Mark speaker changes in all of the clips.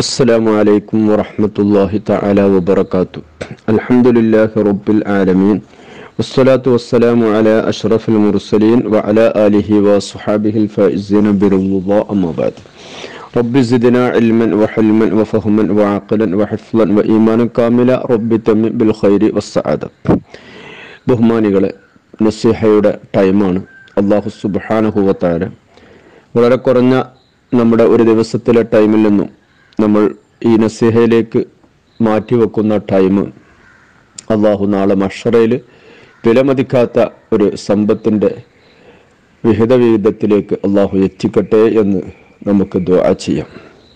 Speaker 1: السلام عليكم ورحمة الله تعالى وبركاته الحمد لله رب العالمين والصلاة والسلام على أشرف المرسلين وعلى آله وصحابه الفائزين برضا الله أما بعد رب زدنا علما وحلما وفهما وعقلا وحفظا وإيمانا كاملا رب تمم بالخير والسعادة ബഹുമാനികളെ നസീഹയുടെ ടൈമാണ് അള്ളാഹു സുബാനഹുവത്താര വളരെ കുറഞ്ഞ നമ്മുടെ ഒരു ദിവസത്തിലെ ടൈമിൽ നിന്നും നമ്മൾ ഈ നസീഹയിലേക്ക് മാറ്റിവെക്കുന്ന ടൈം അള്ളാഹു നാളെ മഷറയിൽ വിലമതിക്കാത്ത ഒരു സമ്പത്തിൻ്റെ വിഹിത വിഹിതത്തിലേക്ക് അള്ളാഹു എത്തിക്കട്ടെ എന്ന് നമുക്ക് ദ്വാ ചെയ്യാം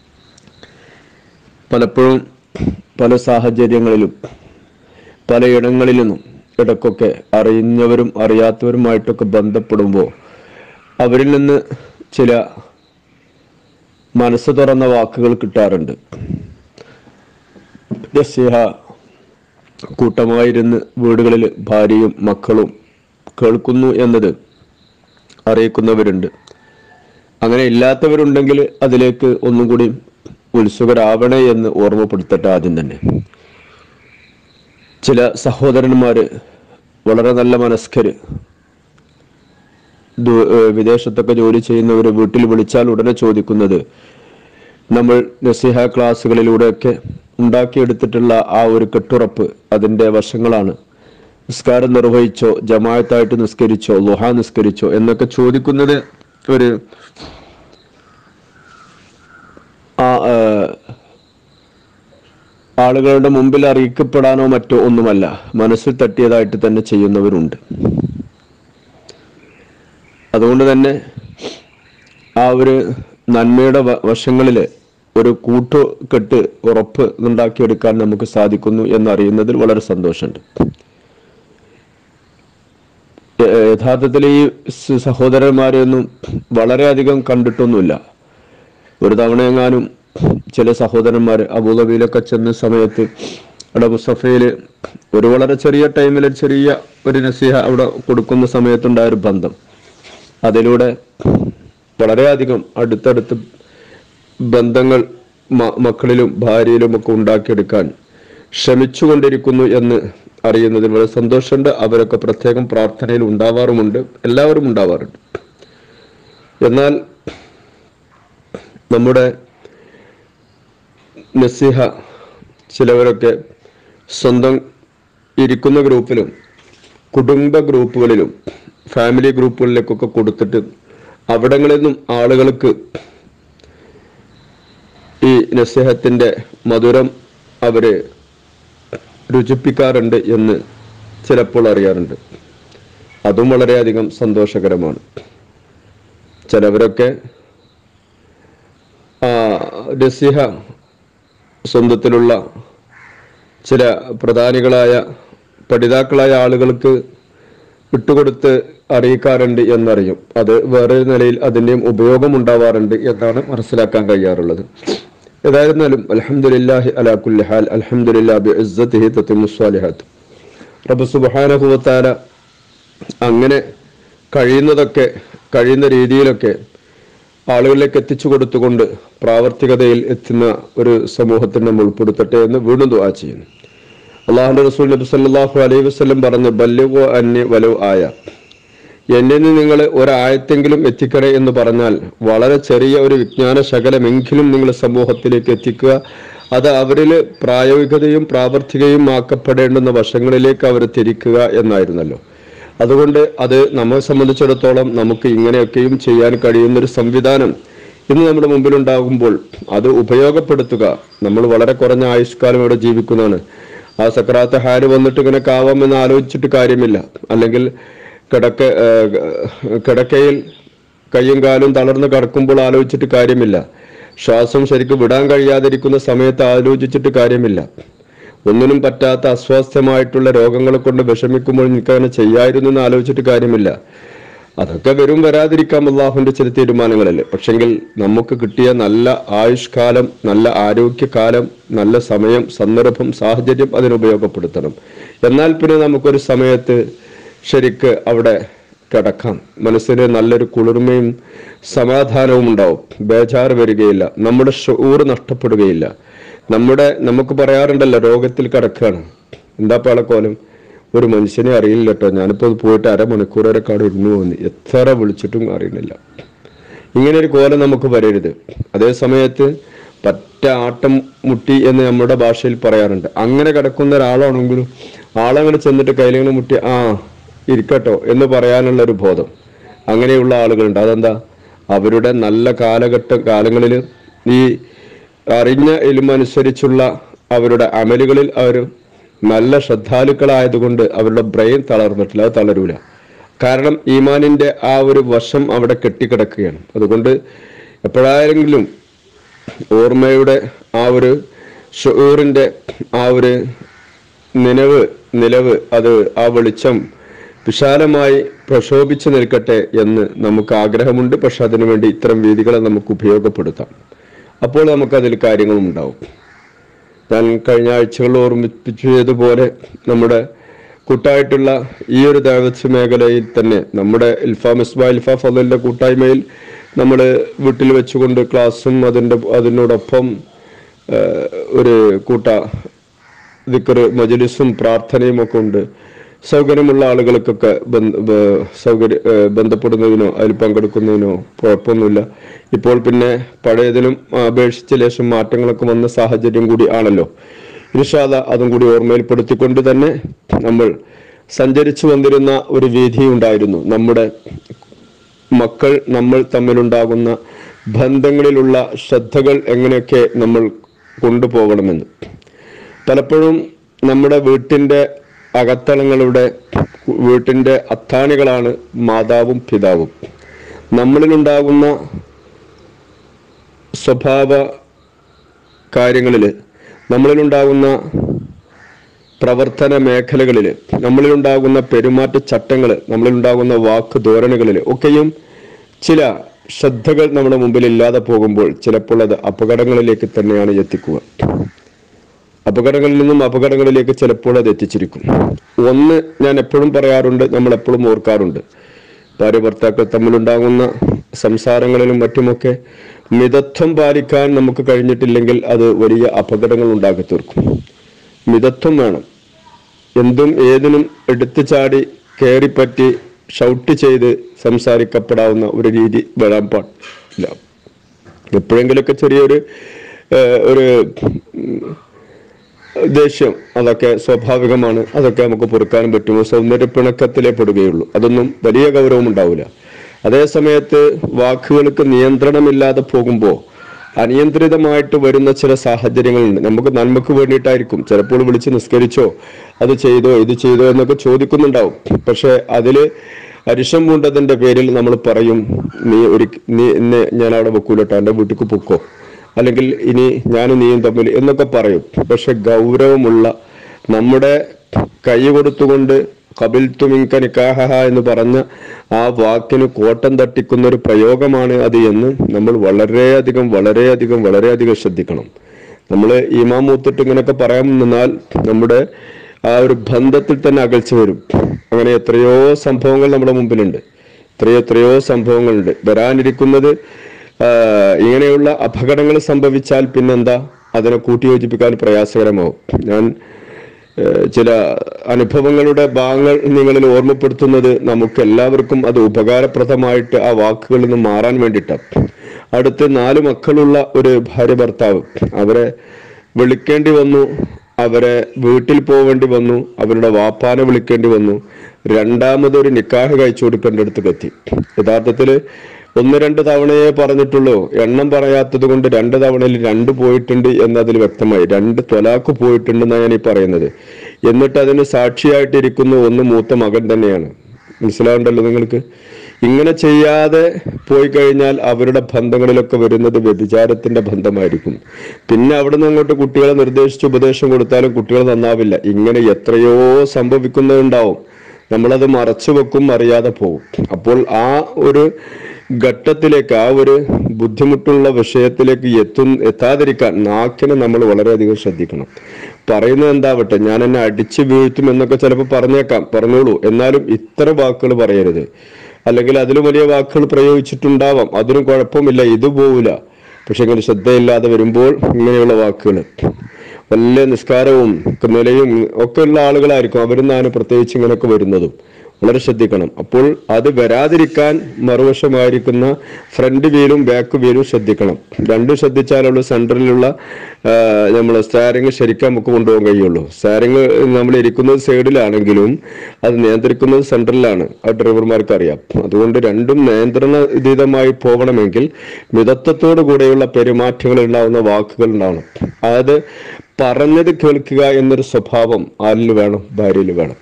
Speaker 1: പലപ്പോഴും പല സാഹചര്യങ്ങളിലും പലയിടങ്ങളിൽ നിന്നും ഇടയ്ക്കൊക്കെ അറിയുന്നവരും അറിയാത്തവരുമായിട്ടൊക്കെ ബന്ധപ്പെടുമ്പോൾ അവരിൽ നിന്ന് ചില മനസ്സ് തുറന്ന വാക്കുകൾ കിട്ടാറുണ്ട് നസീഹ കൂട്ടമായിരുന്ന് വീടുകളിൽ ഭാര്യയും മക്കളും കേൾക്കുന്നു എന്നത് അറിയിക്കുന്നവരുണ്ട് അങ്ങനെ ഇല്ലാത്തവരുണ്ടെങ്കിൽ അതിലേക്ക് ഒന്നും കൂടി ഉത്സുകരാവണേ എന്ന് ഓർമ്മപ്പെടുത്തട്ടെ ആദ്യം തന്നെ ചില സഹോദരന്മാര് വളരെ നല്ല മനസ്കര് ദൂ- ഏഹ് വിദേശത്തൊക്കെ ജോലി ചെയ്യുന്നവർ വീട്ടിൽ വിളിച്ചാൽ ഉടനെ ചോദിക്കുന്നത് നമ്മൾ നസിഹ ക്ലാസ്സുകളിലൂടെയൊക്കെ ഉണ്ടാക്കിയെടുത്തിട്ടുള്ള ആ ഒരു കെട്ടുറപ്പ് അതിൻ്റെ വശങ്ങളാണ് നിസ്കാരം നിർവഹിച്ചോ ജമായത്തായിട്ട് നിസ്കരിച്ചോ ലുഹ നിസ്കരിച്ചോ എന്നൊക്കെ ചോദിക്കുന്നത് ഒരു ആ ഏഹ്, ആളുകളുടെ മുമ്പിൽ അറിയിക്കപ്പെടാനോ മറ്റോ ഒന്നുമല്ല മനസ്സിൽ തട്ടിയതായിട്ട് തന്നെ ചെയ്യുന്നവരുണ്ട് അതുകൊണ്ട് തന്നെ ആ ഒരു നന്മയുടെ വ- വശങ്ങളില് ഒരു കൂട്ടുകെട്ട് ഉറപ്പ് ഉണ്ടാക്കിയെടുക്കാൻ നമുക്ക് സാധിക്കുന്നു എന്നറിയുന്നതിൽ വളരെ സന്തോഷമുണ്ട് യ- യഥാർത്ഥത്തിൽ ഈ സ- സഹോദരന്മാരെയൊന്നും വളരെയധികം കണ്ടിട്ടൊന്നുമില്ല ഒരു തവണ എങ്ങാനും ചില സഹോദരന്മാർ അബുദാബിയിലൊക്കെ ചെന്ന സമയത്ത് അവിടെ മുസഫയില് ഒരു വളരെ ചെറിയ ടൈമിൽ ചെറിയ ഒരു നസീഹ അവിടെ കൊടുക്കുന്ന സമയത്തുണ്ടായ ഒരു ബന്ധം അതിലൂടെ വളരെയധികം അടുത്തടുത്ത് ബന്ധങ്ങൾ മ- മക്കളിലും ഭാര്യയിലും ഒക്കെ ഉണ്ടാക്കിയെടുക്കാൻ ശ്രമിച്ചുകൊണ്ടിരിക്കുന്നു എന്ന് അറിയുന്നതിൽ വളരെ സന്തോഷമുണ്ട് അവരൊക്കെ പ്രത്യേകം പ്രാർത്ഥനയിൽ ഉണ്ടാവാറുമുണ്ട് എല്ലാവരും ഉണ്ടാവാറുണ്ട് എന്നാൽ നമ്മുടെ നസിഹ ചിലവരൊക്കെ സ്വന്തം ഇരിക്കുന്ന ഗ്രൂപ്പിലും കുടുംബ ഗ്രൂപ്പുകളിലും ഫാമിലി ഗ്രൂപ്പുകളിലേക്കൊക്കെ കൊടുത്തിട്ട് അവിടങ്ങളിൽ നിന്നും ആളുകൾക്ക് ഈ നസിഹത്തിന്റെ മധുരം അവര് രുചിപ്പിക്കാറുണ്ട് എന്ന് ചിലപ്പോൾ അറിയാറുണ്ട് അതും വളരെയധികം സന്തോഷകരമാണ് ചിലവരൊക്കെ ആ നസിഹ സ്വന്തത്തിലുള്ള ചില പ്രധാനികളായ പഠിതാക്കളായ ആളുകൾക്ക് വിട്ടുകൊടുത്ത് അറിയിക്കാറുണ്ട് എന്നറിയും അത് വേറൊരു നിലയിൽ അതിൻ്റെയും ഉപയോഗം ഉണ്ടാവാറുണ്ട് എന്നാണ് മനസ്സിലാക്കാൻ കഴിയാറുള്ളത് ഏതായിരുന്നാലും അലഹമുല്ലാഹി അലാ കുല്ലി ഹാൽ അലഹമുല്ലാ ബി ഇസ്സത്തിഹി തത്തിമുസ്വാലിഹാത്ത് റബ്ബ് സുബ്ഹാനഹു വതആല അങ്ങനെ കഴിയുന്നതൊക്കെ കഴിയുന്ന രീതിയിലൊക്കെ ആളുകളിലേക്ക് എത്തിച്ചു കൊടുത്തുകൊണ്ട് പ്രാവർത്തികതയിൽ എത്തുന്ന ഒരു സമൂഹത്തിൽ നമ്മൾ ഉൾപ്പെടുത്തട്ടെ എന്ന് വീണ്ടും ദുആ ചെയ്യുന്നു അള്ളാഹുന്റെ റസൂൽ നബി സല്ലല്ലാഹു അലൈഹി വസല്ലം പറഞ്ഞു ബല്ലുവോ അന്യ വലു ആയ എന്നിൽ നിന്ന് നിങ്ങൾ ഒരായത്തെങ്കിലും എത്തിക്കണേ എന്ന് പറഞ്ഞാൽ വളരെ ചെറിയ ഒരു വിജ്ഞാന ശകലമെങ്കിലും നിങ്ങൾ സമൂഹത്തിലേക്ക് എത്തിക്കുക അത് അവരിൽ പ്രായോഗികതയും പ്രാവർത്തികയും ആക്കപ്പെടേണ്ടുന്ന വശങ്ങളിലേക്ക് അവർ തിരിക്കുക എന്നായിരുന്നല്ലോ അതുകൊണ്ട് അത് നമ്മെ സംബന്ധിച്ചിടത്തോളം നമുക്ക് ഇങ്ങനെയൊക്കെയും ചെയ്യാൻ കഴിയുന്ന ഒരു സംവിധാനം ഇന്ന് നമ്മുടെ മുമ്പിലുണ്ടാകുമ്പോൾ അത് ഉപയോഗപ്പെടുത്തുക നമ്മൾ വളരെ കുറഞ്ഞ ആയുഷ്കാലം ഇവിടെ ജീവിക്കുന്നതാണ് ആ സക്രാത്ത് ഹാര് വന്നിട്ട് ഇങ്ങനെ കാവാമെന്ന് ആലോചിച്ചിട്ട് കാര്യമില്ല അല്ലെങ്കിൽ കിടക്ക ഏഹ്, കിടക്കയിൽ കയ്യും കാലും തളർന്ന് കിടക്കുമ്പോൾ ആലോചിച്ചിട്ട് കാര്യമില്ല ശ്വാസം ശരിക്കും വിടാൻ കഴിയാതിരിക്കുന്ന സമയത്ത് ആലോചിച്ചിട്ട് കാര്യമില്ല ഒന്നിനും പറ്റാത്ത അസ്വാസ്ഥ്യമായിട്ടുള്ള രോഗങ്ങളെ കൊണ്ട് വിഷമിക്കുമ്പോൾ എനിക്ക് അങ്ങനെ ചെയ്യായിരുന്നു എന്ന് ആലോചിച്ചിട്ട് കാര്യമില്ല അതൊക്കെ വരും വരാതിരിക്കാം അള്ളാഹുവിന്റെ ചില തീരുമാനങ്ങളല്ലേ പക്ഷെങ്കിൽ നമുക്ക് കിട്ടിയ നല്ല ആയുഷ്കാലം നല്ല ആരോഗ്യകാലം നല്ല സമയം സന്ദർഭം സാഹചര്യം അതിന് ഉപയോഗപ്പെടുത്തണം എന്നാൽ പിന്നെ നമുക്കൊരു സമയത്ത് ശരിക്ക് അവിടെ കിടക്കാം മനസ്സിന് നല്ലൊരു കുളിർമയും സമാധാനവും ഉണ്ടാവും ബേജാറ് വരികയില്ല നമ്മുടെ ഷൂറ് നഷ്ടപ്പെടുകയില്ല നമ്മുടെ നമുക്ക് പറയാറുണ്ടല്ലോ രോഗത്തിൽ കിടക്കുകയാണ് എന്താ പാളക്കോലം ഒരു മനുഷ്യനെ അറിയില്ല കേട്ടോ ഞാനിപ്പോൾ പോയിട്ട് അരമണിക്കൂർ വരെ കാട് ഇരുന്നു പോന്നു എത്ര വിളിച്ചിട്ടും അറിയുന്നില്ല ഇങ്ങനെ ഒരു കോലം നമുക്ക് വരരുത് അതേ സമയത്ത് പറ്റ ആട്ടം മുട്ടി എന്ന് നമ്മുടെ ഭാഷയിൽ പറയാറുണ്ട് അങ്ങനെ കിടക്കുന്ന ഒരാളാണെങ്കിലും ആളങ്ങനെ ചെന്നിട്ട് കയ്യിലിങ്ങനെ മുട്ടി ആ ഇരിക്കട്ടോ എന്ന് പറയാനുള്ള ഒരു ബോധം അങ്ങനെയുള്ള ആളുകളുണ്ട് അതെന്താ അവരുടെ നല്ല കാലഘട്ട കാലങ്ങളിൽ ഈ അറിഞ്ഞ ഇലുമനുസരിച്ചുള്ള അവരുടെ അമലുകളിൽ അവർ നല്ല ശ്രദ്ധാലുക്കളായതുകൊണ്ട് അവരുടെ ബ്രെയിൻ തളർന്നിട്ടില്ല അത് തളരൂല കാരണം ഈമാനിന്റെ ആ ഒരു വശം അവിടെ കെട്ടിക്കിടക്കുകയാണ് അതുകൊണ്ട് എപ്പോഴായെങ്കിലും ഓർമ്മയുടെ ആ ഒരു ഷുറിന്റെ ആ ഒരു നിലവ് നിലവ് അത് ആ വെളിച്ചം വിശാലമായി പ്രക്ഷോഭിച്ചു നിൽക്കട്ടെ എന്ന് നമുക്ക് ആഗ്രഹമുണ്ട് പക്ഷെ അതിനുവേണ്ടി ഇത്തരം വേദികളെ നമുക്ക് ഉപയോഗപ്പെടുത്താം അപ്പോൾ നമുക്കതിൽ കാര്യങ്ങളും ഉണ്ടാവും ഞാൻ കഴിഞ്ഞ ആഴ്ചകളിൽ ഓർമ്മിപ്പിച്ചതുപോലെ നമ്മുടെ കൂട്ടായിട്ടുള്ള ഈ ഒരു ദേവസ്വ മേഖലയിൽ തന്നെ നമ്മുടെ ഇൽഫ മിസ്ബ ഇൽഫ ഫലിന്റെ കൂട്ടായ്മയിൽ നമ്മൾ വീട്ടിൽ വെച്ചുകൊണ്ട് ക്ലാസ്സും അതിൻ്റെ അതിനോടൊപ്പം ആ, ഒരു കൂട്ട ദിക്കറ് മജലിസും പ്രാർത്ഥനയും ഒക്കെ ഉണ്ട് സൗകര്യമുള്ള ആളുകൾക്കൊക്കെ ബന്ധ- ബ- സൗകര്യ ഏ, ബന്ധപ്പെടുന്നതിനോ അതിൽ പങ്കെടുക്കുന്നതിനോ കുഴപ്പമൊന്നുമില്ല ഇപ്പോൾ പിന്നെ പഴയതിലും അപേക്ഷിച്ച് ലേശം മാറ്റങ്ങളൊക്കെ വന്ന സാഹചര്യം കൂടി ആണല്ലോ ഇൻഷാല്ല അതും കൂടി ഓർമ്മയിൽപ്പെടുത്തിക്കൊണ്ട് തന്നെ നമ്മൾ സഞ്ചരിച്ചു വന്നിരുന്ന ഒരു വീതി ഉണ്ടായിരുന്നു നമ്മുടെ മക്കൾ നമ്മൾ തമ്മിലുണ്ടാകുന്ന ബന്ധങ്ങളിലുള്ള ശ്രദ്ധകൾ എങ്ങനെയൊക്കെ നമ്മൾ കൊണ്ടുപോകണമെന്ന് പലപ്പോഴും നമ്മുടെ വീട്ടിൻ്റെ അകത്തളങ്ങളുടെ വീട്ടിൻ്റെ അത്താണികളാണ് മാതാവും പിതാവും നമ്മളിലുണ്ടാകുന്ന സ്വഭാവ കാര്യങ്ങളിൽ നമ്മളിലുണ്ടാകുന്ന പ്രവർത്തന മേഖലകളിൽ നമ്മളിലുണ്ടാകുന്ന പെരുമാറ്റച്ചട്ടങ്ങൾ നമ്മളിലുണ്ടാകുന്ന വാക്ക് ധോരണകളിൽ ഒക്കെയും ചില ശ്രദ്ധകൾ നമ്മുടെ മുമ്പിൽ ഇല്ലാതെ പോകുമ്പോൾ ചിലപ്പോൾ അത് അപകടങ്ങളിലേക്ക് തന്നെയാണ് എത്തിക്കുക അപകടങ്ങളിൽ നിന്നും അപകടങ്ങളിലേക്ക് ചിലപ്പോൾ അത് എത്തിച്ചിരിക്കും ഒന്ന് ഞാൻ എപ്പോഴും പറയാറുണ്ട് നമ്മൾ എപ്പോഴും ഓർക്കാറുണ്ട് ഭാര്യ ഭർത്താക്കൾ തമ്മിലുണ്ടാകുന്ന സംസാരങ്ങളിലും മറ്റുമൊക്കെ മിതത്വം പാലിക്കാൻ നമുക്ക് കഴിഞ്ഞിട്ടില്ലെങ്കിൽ അത് വലിയ അപകടങ്ങൾ ഉണ്ടാക്കി തീർക്കും മിതത്വം വേണം എന്തും ഏതിനും എടുത്തു ചാടി കയറിപ്പറ്റി ഷൗട്ട് ചെയ്ത് സംസാരിക്കപ്പെടാവുന്ന ഒരു രീതി വരാൻ പാടില്ല എപ്പോഴെങ്കിലൊക്കെ ചെറിയൊരു ഏഹ്, ഒരു ഉം, ദേഷ്യം അതൊക്കെ സ്വാഭാവികമാണ് അതൊക്കെ നമുക്ക് പൊറുക്കാനും പറ്റുമോ സൗന്ദര്യ പിണക്കത്തിലേ പെടുകയുള്ളൂ അതൊന്നും വലിയ ഗൗരവം ഉണ്ടാവില്ല അതേ സമയത്ത് വാക്കുകൾക്ക് നിയന്ത്രണമില്ലാതെ പോകുമ്പോൾ അനിയന്ത്രിതമായിട്ട് വരുന്ന ചില സാഹചര്യങ്ങളുണ്ട് നമുക്ക് നന്മക്ക് വേണ്ടിയിട്ടായിരിക്കും ചിലപ്പോൾ വിളിച്ച് നിസ്കരിച്ചോ അത് ചെയ്തോ ഇത് ചെയ്തോ എന്നൊക്കെ ചോദിക്കുന്നുണ്ടാവും പക്ഷെ അതില് അരിശം പൂണ്ടതിന്റെ പേരിൽ നമ്മൾ പറയും നീ ഒരു നീ എന്നെ ഞാൻ അവിടെ വെക്കൂലട്ടോ എൻ്റെ വീട്ടിക്ക് പൊക്കോ അല്ലെങ്കിൽ ഇനി ഞാനും നീയും തമ്മിൽ എന്നൊക്കെ പറയും പക്ഷെ ഗൗരവമുള്ള നമ്മുടെ കൈ കൊടുത്തുകൊണ്ട് കപിൽ തുമിങ്ക നിക്കാഹ എന്ന് പറഞ്ഞ ആ വാക്കിന് കോട്ടം തട്ടിക്കുന്ന ഒരു പ്രയോഗമാണ് അത് എന്ന് നമ്മൾ വളരെയധികം വളരെയധികം വളരെയധികം ശ്രദ്ധിക്കണം നമ്മൾ ഈമാ മൂത്തിട്ട് ഇങ്ങനെയൊക്കെ പറയാൻ നിന്നാൽ നമ്മുടെ ആ ഒരു ബന്ധത്തിൽ തന്നെ അകൽച്ച വരും അങ്ങനെ എത്രയോ സംഭവങ്ങൾ നമ്മുടെ മുമ്പിലുണ്ട് എത്രയോ എത്രയോ സംഭവങ്ങളുണ്ട് വരാനിരിക്കുന്നത് ആ, ഇങ്ങനെയുള്ള അപകടങ്ങൾ സംഭവിച്ചാൽ പിന്നെന്താ അതിനെ കൂട്ടിയോജിപ്പിക്കാൻ പ്രയാസകരമാവും ഞാൻ ഏഹ്, ചില അനുഭവങ്ങളുടെ ഭാഗങ്ങൾ നിങ്ങളിൽ ഓർമ്മപ്പെടുത്തുന്നത് നമുക്ക് എല്ലാവർക്കും അത് ഉപകാരപ്രദമായിട്ട് ആ വാക്കുകളിൽ നിന്ന് മാറാൻ വേണ്ടിയിട്ടാണ് അടുത്ത് നാല് മക്കളുള്ള ഒരു ഭാര്യ ഭർത്താവ് അവരെ വിളിക്കേണ്ടി വന്നു അവരെ വീട്ടിൽ പോവേണ്ടി വന്നു അവരുടെ വാപ്പാനെ വിളിക്കേണ്ടി വന്നു രണ്ടാമതൊരു നിക്കാഹ് കഴിച്ചു കൊടുക്കേണ്ടടുത്ത് എത്തി യഥാർത്ഥത്തിൽ ഒന്ന് രണ്ട് തവണയേ പറഞ്ഞിട്ടുള്ളൂ എണ്ണം പറയാത്തത് കൊണ്ട് രണ്ട് തവണയിൽ രണ്ട് പോയിട്ടുണ്ട് എന്നതിൽ വ്യക്തമായി രണ്ട് ത്വലാക്ക് പോയിട്ടുണ്ടെന്നാണ് ഞാൻ ഈ പറയുന്നത് എന്നിട്ട് അതിന് സാക്ഷിയായിട്ടിരിക്കുന്ന ഒന്ന് മൂത്ത മകൻ തന്നെയാണ് മനസ്സിലാവുണ്ടല്ലോ നിങ്ങൾക്ക് ഇങ്ങനെ ചെയ്യാതെ പോയി കഴിഞ്ഞാൽ അവരുടെ ബന്ധങ്ങളിലൊക്കെ വരുന്നത് വ്യഭിചാരത്തിന്റെ ബന്ധമായിരിക്കും പിന്നെ അവിടുന്ന് അങ്ങോട്ട് കുട്ടികളെ നിർദ്ദേശിച്ച് ഉപദേശം കൊടുത്താലും കുട്ടികൾ നന്നാവില്ല ഇങ്ങനെ എത്രയോ സംഭവിക്കുന്നുണ്ടാവും നമ്മളത് മറച്ചു വെക്കും അറിയാതെ പോകും അപ്പോൾ ആ ഒരു ഘട്ടത്തിലേക്ക് ആ ഒരു ബുദ്ധിമുട്ടുള്ള വിഷയത്തിലേക്ക് എത്തും എത്താതിരിക്കാൻ നാക്കിനെ നമ്മൾ വളരെയധികം ശ്രദ്ധിക്കണം പറയുന്നത് എന്താവട്ടെ ഞാൻ എന്നെ അടിച്ചു വീഴ്ത്തും എന്നൊക്കെ ചിലപ്പോൾ പറഞ്ഞേക്കാം പറഞ്ഞോളൂ എന്നാലും ഇത്ര വാക്കുകൾ പറയരുത് അല്ലെങ്കിൽ അതിലും വലിയ വാക്കുകൾ പ്രയോഗിച്ചിട്ടുണ്ടാവാം അതിനും കുഴപ്പമില്ല ഇത് പോവില്ല പക്ഷെ ഇങ്ങനെ ശ്രദ്ധയില്ലാതെ വരുമ്പോൾ ഇങ്ങനെയുള്ള വാക്കുകൾ വലിയ നിസ്കാരവും നിലയും ഒക്കെ ഉള്ള ആളുകളായിരിക്കും അവരും ഞാൻ പ്രത്യേകിച്ച് ഇങ്ങനെയൊക്കെ വരുന്നതും വളരെ ശ്രദ്ധിക്കണം അപ്പോൾ അത് വരാതിരിക്കാൻ മറുവശമായിരിക്കുന്ന ഫ്രണ്ട് വീലും ബാക്ക് വീലും ശ്രദ്ധിക്കണം രണ്ടും ശ്രദ്ധിച്ചാലുള്ള സെൻട്രലിലുള്ള നമ്മൾ സ്റ്റാരിങ് ശരിക്കും നമുക്ക് കൊണ്ടുപോകാൻ കഴിയുള്ളൂ സ്റ്റാരിങ് നമ്മൾ ഇരിക്കുന്നത് സൈഡിലാണെങ്കിലും അത് നിയന്ത്രിക്കുന്നത് സെൻട്രലിലാണ് ആ ഡ്രൈവർമാർക്ക് അറിയാം അതുകൊണ്ട് രണ്ടും നിയന്ത്രണതീതമായി പോകണമെങ്കിൽ മിതത്വത്തോടു കൂടെയുള്ള പെരുമാറ്റങ്ങൾ ഉണ്ടാവുന്ന വാക്കുകൾ ഉണ്ടാവണം അതായത് പറഞ്ഞത് കേൾക്കുക എന്നൊരു സ്വഭാവം ആരിൽ വേണം ഭാര്യയിൽ വേണം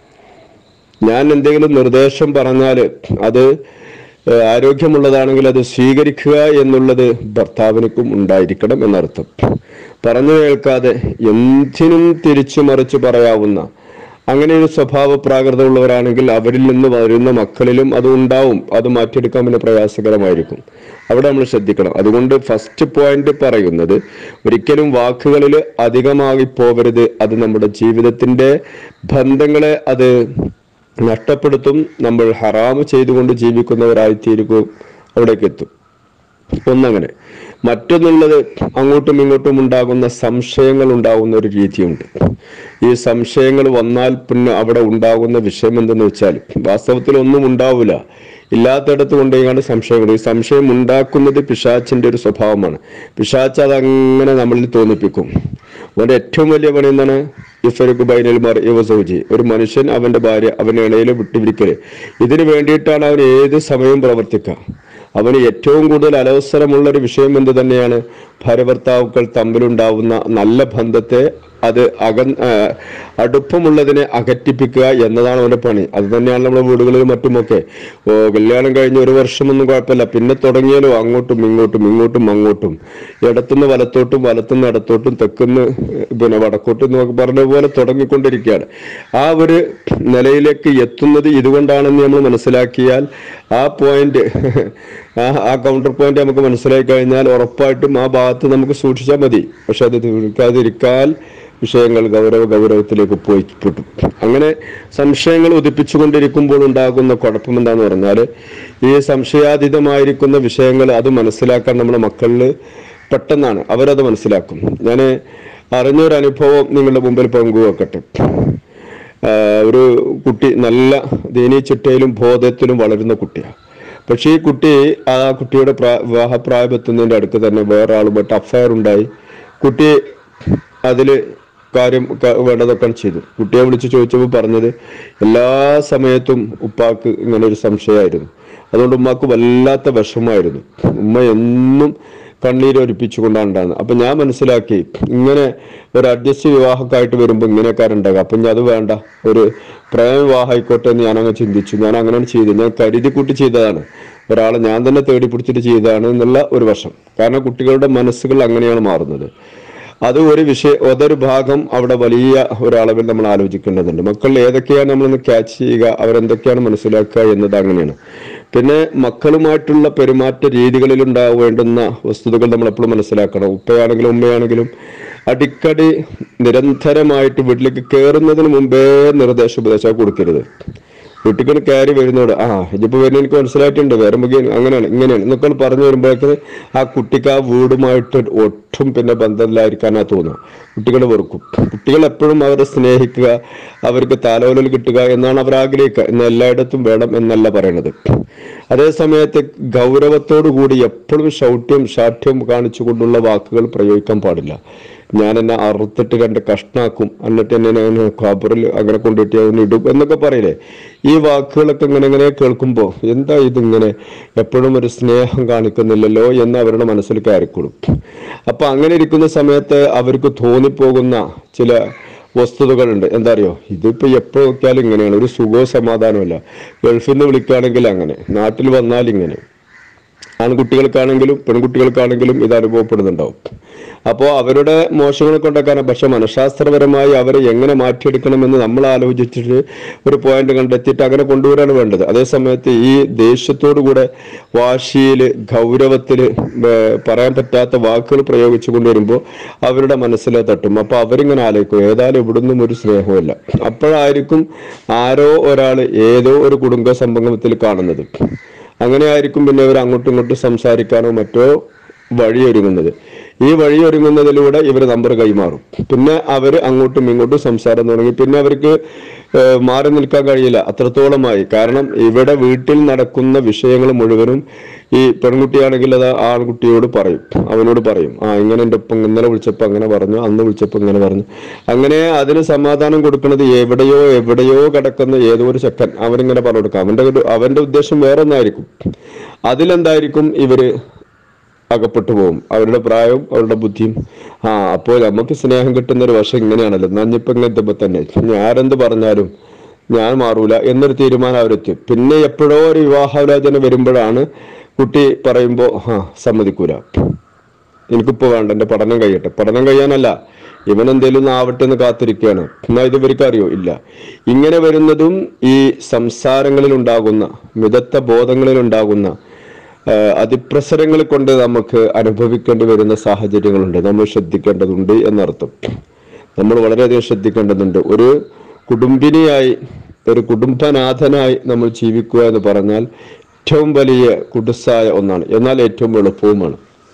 Speaker 1: ഞാൻ എന്തെങ്കിലും നിർദ്ദേശം പറഞ്ഞാൽ അത് ഏഹ്, ആരോഗ്യമുള്ളതാണെങ്കിൽ അത് സ്വീകരിക്കുക എന്നുള്ളത് ഭർത്താവിനും ഉണ്ടായിരിക്കണം എന്നർത്ഥം പറഞ്ഞു കേൾക്കാതെ എന്തിനും തിരിച്ചു മറിച്ച് പറയാവുന്ന അങ്ങനെ ഒരു സ്വഭാവ പ്രാകൃതമുള്ളവരാണെങ്കിൽ അവരിൽ നിന്ന് വരുന്ന മക്കളിലും അത് ഉണ്ടാവും അത് മാറ്റിയെടുക്കാൻ പിന്നെ പ്രയാസകരമായിരിക്കും അവിടെ നമ്മൾ ശ്രദ്ധിക്കണം അതുകൊണ്ട് ഫസ്റ്റ് പോയിന്റ് പറയുന്നത് ഒരിക്കലും വാക്കുകളിൽ അധികമായി പോവരുത് അത് നമ്മുടെ ജീവിതത്തിന്റെ ബന്ധങ്ങളെ അത് നഷ്ടപ്പെടുത്തും നമ്മൾ ഹറാമ് ചെയ്തുകൊണ്ട് ജീവിക്കുന്നവരായി തീരുകയും അവിടേക്ക് എത്തും ഒന്നങ്ങനെ മറ്റൊന്നുള്ളത് അങ്ങോട്ടും ഇങ്ങോട്ടും ഉണ്ടാകുന്ന സംശയങ്ങൾ ഉണ്ടാകുന്ന ഒരു രീതിയുണ്ട് ഈ സംശയങ്ങൾ വന്നാൽ പിന്നെ അവിടെ ഉണ്ടാകുന്ന വിഷയം എന്തെന്ന് വെച്ചാൽ വാസ്തവത്തിൽ ഒന്നും ഉണ്ടാവില്ല ഇല്ലാത്തടത്ത് കൊണ്ടുപോയാണ് സംശയങ്ങൾ ഈ സംശയം ഉണ്ടാക്കുന്നത് പിശാച്ചിന്റെ ഒരു സ്വഭാവമാണ് പിശാച്ച് അതങ്ങനെ നമ്മളിൽ തോന്നിപ്പിക്കും അവന്റെ ഏറ്റവും വലിയ പണി എന്താണ് ഇഫരുക്ക് ബൈനൽമാർ യുവസൗജി ഒരു മനുഷ്യൻ അവന്റെ ഭാര്യ അവന്റെ ഇണയിൽ വിട്ടുപിരിക്കല് ഇതിനു വേണ്ടിയിട്ടാണ് അവൻ ഏത് സമയവും പ്രവർത്തിക്കുക അവന് ഏറ്റവും കൂടുതൽ അലവസരമുള്ള ഒരു വിഷയം എന്ത് തന്നെയാണ് ഭാര്യഭർത്താവുക്കൾ തമ്മിലുണ്ടാവുന്ന നല്ല ബന്ധത്തെ അത് അക ആ, അടുപ്പമുള്ളതിനെ അകറ്റിപ്പിക്കുക എന്നതാണ് അവന്റെ പണി അത് തന്നെയാണ് നമ്മുടെ വീടുകളിലും മറ്റുമൊക്കെ ഓ കല്യാണം കഴിഞ്ഞ് ഒരു വർഷമൊന്നും കുഴപ്പമില്ല പിന്നെ തുടങ്ങിയാലോ അങ്ങോട്ടും ഇങ്ങോട്ടും ഇങ്ങോട്ടും അങ്ങോട്ടും ഇടത്തുനിന്ന് വലത്തോട്ടും വലത്തുനിന്ന് ഇടത്തോട്ടും തെക്കുന്ന് പിന്നെ വടക്കോട്ടും എന്നൊക്കെ പറഞ്ഞ പോലെ തുടങ്ങിക്കൊണ്ടിരിക്കുകയാണ് ആ ഒരു നിലയിലേക്ക് എത്തുന്നത് ഇതുകൊണ്ടാണെന്ന് നമ്മൾ മനസ്സിലാക്കിയാൽ ആ പോയിന്റ് ആ ആ കൗണ്ടർ പോയിന്റ് നമുക്ക് മനസ്സിലാക്കി കഴിഞ്ഞാൽ ഉറപ്പായിട്ടും ആ ഭാഗത്ത് നമുക്ക് സൂക്ഷിച്ചാൽ മതി പക്ഷെ അത് തീർക്കാതിരിക്കാൻ വിഷയങ്ങൾ ഗൗരവ ഗൗരവത്തിലേക്ക് പോയി പെട്ടു അങ്ങനെ സംശയങ്ങൾ ഉദിപ്പിച്ചുകൊണ്ടിരിക്കുമ്പോൾ ഉണ്ടാകുന്ന കുഴപ്പം എന്താന്ന് പറഞ്ഞാൽ ഈ സംശയാതീതമായിരിക്കുന്ന വിഷയങ്ങൾ അത് മനസ്സിലാക്കാൻ നമ്മുടെ മക്കളിൽ പെട്ടെന്നാണ് അവരത് മനസ്സിലാക്കും ഞാൻ അറിഞ്ഞൊരു അനുഭവം നിങ്ങളുടെ മുമ്പിൽ പങ്കുവെക്കട്ടെ ആ, ഒരു കുട്ടി നല്ല ദീനീ ചിട്ടയിലും ബോധത്തിലും വളരുന്ന കുട്ടിയാണ് പക്ഷേ ഈ കുട്ടി ആ കുട്ടിയുടെ പ്രാ- വിവാഹപ്രായമെത്തുന്നതിൻ്റെ അടുത്ത് തന്നെ വേറെ ആളുമായിട്ട് അഫയർ ഉണ്ടായി കുട്ടി അതിൽ കാര്യം ക- വേണ്ടതൊക്കെ ചെയ്തു കുട്ടിയെ വിളിച്ച് ചോദിച്ചപ്പോൾ പറഞ്ഞത് എല്ലാ സമയത്തും ഉപ്പാക്ക് ഇങ്ങനെ ഒരു സംശയമായിരുന്നു അതുകൊണ്ട് ഉമ്മാക്ക് വല്ലാത്ത വിഷമമായിരുന്നു ഉമ്മ എന്നും കണ്ണീരൊലിപ്പിച്ചുകൊണ്ടാണ് ഉണ്ടാകുന്നത് അപ്പൊ ഞാൻ മനസ്സിലാക്കി ഇങ്ങനെ ഒരു അഡ്ജസ്റ്റ് വിവാഹമൊക്കെ വരുമ്പോൾ ഇങ്ങനെയൊക്കെ അപ്പൊ ഞാൻ അത് വേണ്ട ഒരു പ്രേമവിവാഹം ആയിക്കോട്ടെ എന്ന് ഞാനങ്ങ് ചിന്തിച്ചു ഞാൻ അങ്ങനെയാണ് ചെയ്തത് ഞാൻ കരുതി കൂട്ടി ചെയ്തതാണ് ഒരാളെ ഞാൻ തന്നെ തേടി പിടിച്ചിട്ട് ചെയ്തതാണ് എന്നുള്ള ഒരു വശം കാരണം കുട്ടികളുടെ മനസ്സുകൾ അങ്ങനെയാണ് മാറുന്നത് അത് ഒരു വിഷയ അതൊരു ഭാഗം അവിടെ വലിയ ഒരളവിൽ നമ്മൾ ആലോചിക്കേണ്ടതുണ്ട് മക്കൾ ഏതൊക്കെയാണ് നമ്മളൊന്ന് ക്യാച്ച് ചെയ്യുക അവരെന്തൊക്കെയാണ് മനസ്സിലാക്കുക എന്നത് അങ്ങനെയാണ് പിന്നെ മക്കളുമായിട്ടുള്ള പെരുമാറ്റ രീതികളിൽ ഉണ്ടാവേണ്ടുന്ന വസ്തുതകൾ നമ്മൾ എപ്പോഴും മനസ്സിലാക്കണം ഉപ്പയാണെങ്കിലും ഉമ്മയാണെങ്കിലും അടിക്കടി നിരന്തരമായിട്ട് വീട്ടിലേക്ക് കയറുന്നതിന് മുമ്പേ നിർദ്ദേശോപദേശം കൊടുക്കരുത് വീട്ടിൽ കയറി വരുന്നോട് ആ ഇതിപ്പോ വരുന്ന എനിക്ക് മനസ്സിലായിട്ടുണ്ട് വേറെ മുഖേന അങ്ങനെയാണ് ഇങ്ങനെയാണ് എന്നൊക്കെ പറഞ്ഞു വരുമ്പോഴേക്ക് ആ കുട്ടിക്ക് ആ വീടുമായിട്ട് ഒട്ടും പിന്നെ ബന്ധമില്ലായിരിക്കാനാ തോന്നുക കുട്ടികൾ വെറുക്കും കുട്ടികൾ എപ്പോഴും അവരെ സ്നേഹിക്കുക അവർക്ക് താലോലൽ കിട്ടുക എന്നാണ് അവർ ആഗ്രഹിക്കുക എന്ന് എല്ലായിടത്തും വേണം എന്നല്ല പറയണത് അതേ സമയത്ത് ഗൗരവത്തോടു കൂടി എപ്പോഴും ശൗട്യം ശാഠ്യം കാണിച്ചുകൊണ്ടുള്ള വാക്കുകൾ പ്രയോഗിക്കാൻ പാടില്ല ഞാൻ എന്നെ അറുത്തിട്ട് രണ്ട് കഷ്ണാക്കും എന്നിട്ട് എന്നെ ഞാൻ ഖബറിൽ അങ്ങനെ കൊണ്ടിട്ട് അവന് ഇടും എന്നൊക്കെ പറയില്ലേ ഈ വാക്കുകളൊക്കെ ഇങ്ങനെ ഇങ്ങനെ കേൾക്കുമ്പോൾ എന്താ ഇതിങ്ങനെ എപ്പോഴും ഒരു സ്നേഹം കാണിക്കുന്നില്ലല്ലോ എന്ന് അവരുടെ മനസ്സിൽ കയറിക്കൊടും അപ്പൊ അങ്ങനെ ഇരിക്കുന്ന സമയത്ത് അവർക്ക് തോന്നിപ്പോകുന്ന ചില വസ്തുതകളുണ്ട് എന്താ അറിയോ ഇതിപ്പോ എപ്പോ നോക്കിയാലും ഇങ്ങനെയാണ് ഒരു സുഖവും സമാധാനമല്ല ഗൾഫിൽ നിന്ന് വിളിക്കുകയാണെങ്കിൽ അങ്ങനെ നാട്ടിൽ വന്നാൽ ഇങ്ങനെ ആൺകുട്ടികൾക്കാണെങ്കിലും പെൺകുട്ടികൾക്കാണെങ്കിലും ഇത് അനുഭവപ്പെടുന്നുണ്ടാവും അപ്പോൾ അവരുടെ മോശങ്ങൾ കൊണ്ടൊക്കെ പക്ഷെ മനഃശാസ്ത്രപരമായി അവരെ എങ്ങനെ മാറ്റിയെടുക്കണമെന്ന് നമ്മൾ ആലോചിച്ചിട്ട് ഒരു പോയിന്റ് കണ്ടെത്തിയിട്ട് അങ്ങനെ കൊണ്ടുവരാണ് വേണ്ടത് അതേ സമയത്ത് ഈ ദേഷ്യത്തോടു കൂടെ വാശിയിൽ ഗൗരവത്തിൽ പറയാൻ പറ്റാത്ത വാക്കുകൾ പ്രയോഗിച്ചു കൊണ്ടുവരുമ്പോൾ അവരുടെ മനസ്സിലെ തട്ടും അപ്പൊ അവരിങ്ങനെ ആലോചിക്കും ഏതായാലും ഇവിടുന്നും ഒരു സ്നേഹമില്ല അപ്പോഴായിരിക്കും ആരോ ഒരാൾ ഏതോ ഒരു കുടുംബ സംഗമത്തിൽ കാണുന്നത് അങ്ങനെ ആയിരിക്കും പിന്നെ ഇവർ അങ്ങോട്ടും ഇങ്ങോട്ടും സംസാരിക്കാനോ മറ്റോ വഴിയൊരുങ്ങുന്നത് ഈ വഴിയൊരുങ്ങുന്നതിലൂടെ ഇവർ നമ്പർ കൈമാറും പിന്നെ അവർ അങ്ങോട്ടും ഇങ്ങോട്ടും സംസാരം തുടങ്ങി പിന്നെ അവർക്ക് ഏഹ്, മാറി നിൽക്കാൻ കഴിയില്ല അത്രത്തോളമായി കാരണം ഇവിടെ വീട്ടിൽ നടക്കുന്ന വിഷയങ്ങൾ മുഴുവനും ഈ പെൺകുട്ടിയാണെങ്കിൽ അത് ആൺകുട്ടിയോട് പറയും അവനോട് പറയും ആ ഇങ്ങനെ എൻ്റെ ഒപ്പം ഇന്നലെ വിളിച്ചപ്പോൾ അങ്ങനെ പറഞ്ഞു അന്ന് വിളിച്ചപ്പോൾ ഇങ്ങനെ പറഞ്ഞു അങ്ങനെ അതിന് സമാധാനം കൊടുക്കുന്നത് എവിടെയോ എവിടെയോ കിടക്കുന്ന ഏതോ ഒരു ചെക്കൻ അവനിങ്ങനെ പറഞ്ഞു കൊടുക്കാം അവന്റെ ഒരു- അവന്റെ ഉദ്ദേശം വേറെ ഒന്നായിരിക്കും അതിലെന്തായിരിക്കും ഇവര് അകപ്പെട്ടു പോകും അവരുടെ പ്രായവും അവരുടെ ബുദ്ധിയും ആ അപ്പോൾ നമുക്ക് സ്നേഹം കിട്ടുന്ന ഒരു വശം ഇങ്ങനെയാണല്ലോ നഞ്ഞിപ്പം ഇങ്ങനത്തെ തന്നെ ഇനി ആരെന്ത് പറഞ്ഞാലും ഞാൻ മാറൂല എന്നൊരു തീരുമാനം അവരെത്തി പിന്നെ എപ്പോഴോ ഒരു വിവാഹാലോചന വരുമ്പോഴാണ് കുട്ടി പറയുമ്പോ ആ സമ്മതിക്കൂല എനിക്കിപ്പോ വേണ്ട എന്റെ പഠനം കഴിയട്ടെ പഠനം കഴിയാനല്ല ഇവൻ എന്തേലും ഒന്ന് ആവട്ടെ എന്ന് കാത്തിരിക്കുകയാണ് എന്നാ ഇത് ഇവർക്ക് അറിയോ ഇല്ല ഇങ്ങനെ വരുന്നതും ഈ സംസാരങ്ങളിൽ ഉണ്ടാകുന്ന മിതത്വ ബോധങ്ങളിൽ ഉണ്ടാകുന്ന ആ, അതിപ്രസരങ്ങൾ കൊണ്ട് നമുക്ക് അനുഭവിക്കേണ്ടി വരുന്ന സാഹചര്യങ്ങളുണ്ട് നമ്മൾ ശ്രദ്ധിക്കേണ്ടതുണ്ട് എന്നർത്ഥം നമ്മൾ വളരെയധികം ശ്രദ്ധിക്കേണ്ടതുണ്ട് ഒരു കുടുംബിനിയായി ഒരു കുടുംബനാഥനായി നമ്മൾ ജീവിക്കുക എന്ന് പറഞ്ഞാൽ ഏറ്റവും വലിയ കുടുസായ ഒന്നാണ് എന്നാൽ ഏറ്റവും എളുപ്പവുമാണ്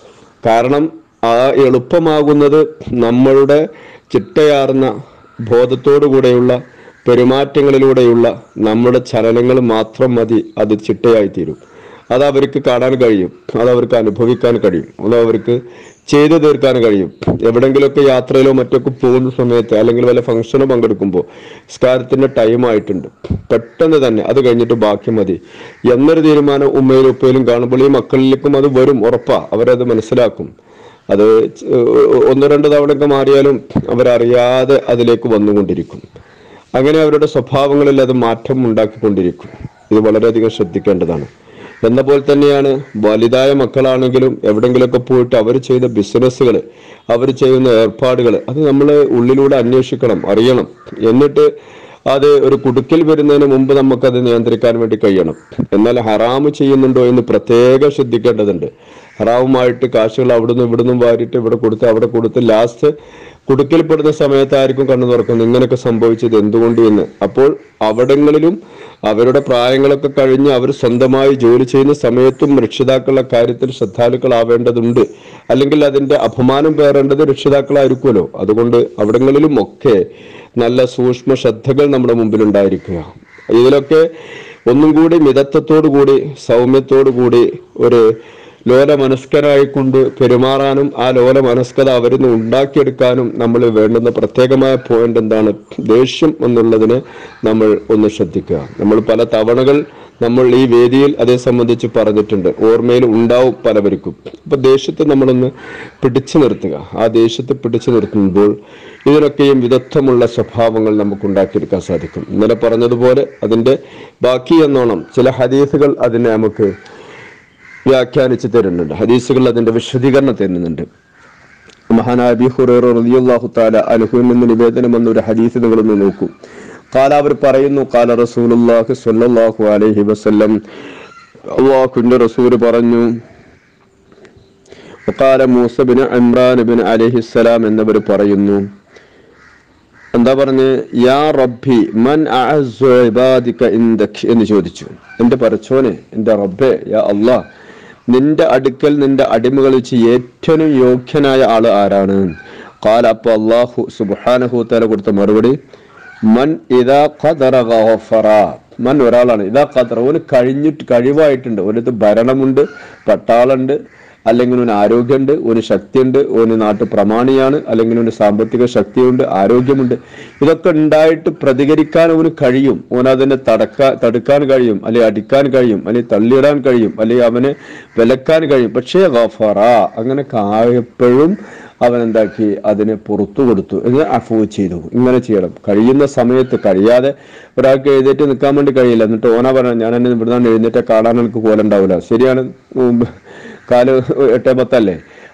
Speaker 1: കാരണം ആ എളുപ്പമാകുന്നത് നമ്മളുടെ ചിട്ടയാർന്ന ബോധത്തോടു കൂടെയുള്ള പെരുമാറ്റങ്ങളിലൂടെയുള്ള നമ്മുടെ ചലനങ്ങൾ മാത്രം മതി അത് ചിട്ടയായി തീരും അത് അവർക്ക് കാണാൻ കഴിയും അത് അവർക്ക് അനുഭവിക്കാൻ കഴിയും അത് അവർക്ക് ചെയ്തു തീർക്കാൻ കഴിയും എവിടെങ്കിലുമൊക്കെ യാത്രയിലോ മറ്റൊക്കെ പോകുന്ന സമയത്ത് അല്ലെങ്കിൽ വല്ല ഫംഗ്ഷനോ പങ്കെടുക്കുമ്പോൾ സ്കാരത്തിന്റെ ടൈം ആയിട്ടുണ്ട് പെട്ടെന്ന് തന്നെ അത് കഴിഞ്ഞിട്ട് ബാക്കി മതി എന്നൊരു തീരുമാനം ഉമ്മയിലും ഉപ്പയിലും കാണുമ്പോൾ ഈ മക്കളിലേക്കും അത് വരും ഉറപ്പാ അവരത് മനസ്സിലാക്കും അത് ച- ഒന്ന് രണ്ട് തവണയൊക്കെ മാറിയാലും അവരറിയാതെ അതിലേക്ക് വന്നുകൊണ്ടിരിക്കും അങ്ങനെ അവരുടെ സ്വഭാവങ്ങളിൽ അത് മാറ്റം ഉണ്ടാക്കിക്കൊണ്ടിരിക്കും ഇത് വളരെയധികം ശ്രദ്ധിക്കേണ്ടതാണ് എന്ന പോലെ തന്നെയാണ് വലുതായ മക്കളാണെങ്കിലും എവിടെങ്കിലുമൊക്കെ പോയിട്ട് അവർ ചെയ്ത ബിസിനസ്സുകൾ അവർ ചെയ്യുന്ന ഏർപ്പാടുകൾ അത് നമ്മൾ ഉള്ളിലൂടെ അന്വേഷിക്കണം അറിയണം എന്നിട്ട് അത് ഒരു കുടുക്കിൽ വരുന്നതിന് മുമ്പ് നമുക്കത് നിയന്ത്രിക്കാൻ വേണ്ടി കഴിയണം എന്നാൽ ഹറാമ് ചെയ്യുന്നുണ്ടോ എന്ന് പ്രത്യേകം ശ്രദ്ധിക്കേണ്ടതുണ്ട് ഹറാമുമായിട്ട് കാശുകൾ അവിടുന്ന് ഇവിടുന്നും വാരിയിട്ട് ഇവിടെ കൊടുത്ത് അവിടെ കൊടുത്ത് ലാസ്റ്റ് കുടുക്കിൽപ്പെടുന്ന സമയത്തായിരിക്കും കണ്ണു തുറക്കുന്നത് ഇങ്ങനെയൊക്കെ സംഭവിച്ചത് എന്തുകൊണ്ട് എന്ന് അപ്പോൾ അവിടങ്ങളിലും അവരുടെ പ്രായങ്ങളൊക്കെ കഴിഞ്ഞ് അവർ സ്വന്തമായി ജോലി ചെയ്യുന്ന സമയത്തും രക്ഷിതാക്കളുടെ കാര്യത്തിൽ ശ്രദ്ധാലുക്കളാവേണ്ടതുണ്ട് അല്ലെങ്കിൽ അതിന്റെ അപമാനം പേറേണ്ടത് രക്ഷിതാക്കളായിരിക്കുമല്ലോ അതുകൊണ്ട് അവിടങ്ങളിലും ഒക്കെ നല്ല സൂക്ഷ്മ ശ്രദ്ധകൾ നമ്മുടെ മുമ്പിൽ ഉണ്ടായിരിക്കുക ഇതിലൊക്കെ ഒന്നും കൂടി മിതത്വത്തോടു കൂടി സൗമ്യത്തോടു കൂടി ഒരു ലോല മനസ്കരായിക്കൊണ്ട് പെരുമാറാനും ആ ലോല മനസ്കത അവരിൽ നിന്ന് ഉണ്ടാക്കിയെടുക്കാനും നമ്മൾ വേണ്ടുന്ന പ്രത്യേകമായ പോയിന്റ് എന്താണ് ദേഷ്യം എന്നുള്ളതിനെ നമ്മൾ ഒന്ന് ശ്രദ്ധിക്കുക നമ്മൾ പല തവണകൾ നമ്മൾ ഈ വേദിയിൽ അതേ സംബന്ധിച്ച് പറഞ്ഞിട്ടുണ്ട് ഓർമ്മയിൽ ഉണ്ടാവും പലവർക്കും അപ്പൊ ദേഷ്യത്തെ നമ്മളൊന്ന് പിടിച്ചു നിർത്തുക ആ ദേഷ്യത്തെ പിടിച്ചു നിർത്തുമ്പോൾ ഇതിനൊക്കെയും വിദഗ്ധമുള്ള സ്വഭാവങ്ങൾ നമുക്ക് ഉണ്ടാക്കിയെടുക്കാൻ സാധിക്കും ഇന്നലെ പറഞ്ഞതുപോലെ അതിന്റെ ബാക്കി എന്നോണം ചില ഹദീസുകൾ അതിനെ നമുക്ക് വ്യാഖ്യാനിച്ച് തരുന്നുണ്ട് ഹദീസുകൾ അതിന്റെ വിശദീകരണം തരുന്നുണ്ട് മഹാനായ അബി ഹുറൈറ റളിയല്ലാഹു തആല അൻഹുവിൽ നിന്ന് നിവേദനം വന്ന ഒരു ഹദീസ് നിങ്ങളൊന്ന് നോക്കൂ കാല അവർ പറയുന്നു കാല റസൂലുള്ളാഹി സ്വല്ലല്ലാഹു അലൈഹി വസല്ലം അള്ളാഹുവിന്റെ റസൂൽ പറഞ്ഞു വഖാല മൂസ ബിൻ ഇമ്രാൻ ബിൻ അലൈഹിസ്സലാം എന്നവർ പറയുന്നു എന്താ പറഞ്ഞ് യാ റബ്ബി മൻ അഅസ്സു ഇബാദിക ഇൻദക് എന്ന് ചോദിച്ചു എന്റെ പരച്ചോനെ എന്റെ റബ്ബേ യാ അല്ലാ നിന്റെ അടുക്കൽ നിന്റെ അടിമകൾ വെച്ച് ഏറ്റവും യോഗ്യനായ ആള് ആരാണ് കാല അപ്പൊ അള്ളാഹു സുബ്ഹാനഹു തആല കൊടുത്ത മറുപടി മൻ ഇദാ ഖദറ ഗഫറ മൻ ഒരാളാണ് ഇതാ ഖദറ ഓന് കഴിഞ്ഞിട്ട് കഴിവായിട്ടുണ്ട് ഓനത് ഭരണമുണ്ട് പട്ടാളുണ്ട് അല്ലെങ്കിൽ ഒരു ആരോഗ്യമുണ്ട് ഒരു ശക്തിയുണ്ട് ഒരു നാട്ടു പ്രമാണിയാണ് അല്ലെങ്കിൽ ഒരു സാമ്പത്തിക ശക്തിയുണ്ട് ആരോഗ്യമുണ്ട് ഇതൊക്കെ ഉണ്ടായിട്ട് പ്രതികരിക്കാൻ അവന് കഴിയും ഓൻ അതിനെ തടക്കാൻ തടുക്കാൻ കഴിയും അല്ലെങ്കിൽ അടിക്കാൻ കഴിയും അല്ലെങ്കിൽ തള്ളിയിടാൻ കഴിയും അല്ലെങ്കിൽ അവനെ വിലക്കാൻ കഴിയും പക്ഷേ ഗഫറ അങ്ങനെ ആയപ്പോഴും അവൻ എന്താക്കി അതിനെ പുറത്തു കൊടുത്തു എന്ന് അഫൂ ചെയ്തു ഇങ്ങനെ ചെയ്യണം കഴിയുന്ന സമയത്ത് കഴിയാതെ ഒരാൾക്ക് എഴുന്നേറ്റ് നിൽക്കാൻ വേണ്ടി കഴിയില്ല എന്നിട്ട് ഓന പറഞ്ഞ ഞാൻ എന്നെ ഇവിടുന്ന് എഴുന്നേറ്റ് കാണാൻ എനിക്ക് കോലുണ്ടാവില്ല ശരിയാണ് ഉം, കാല് എട്ടേ പത്തല്ലേ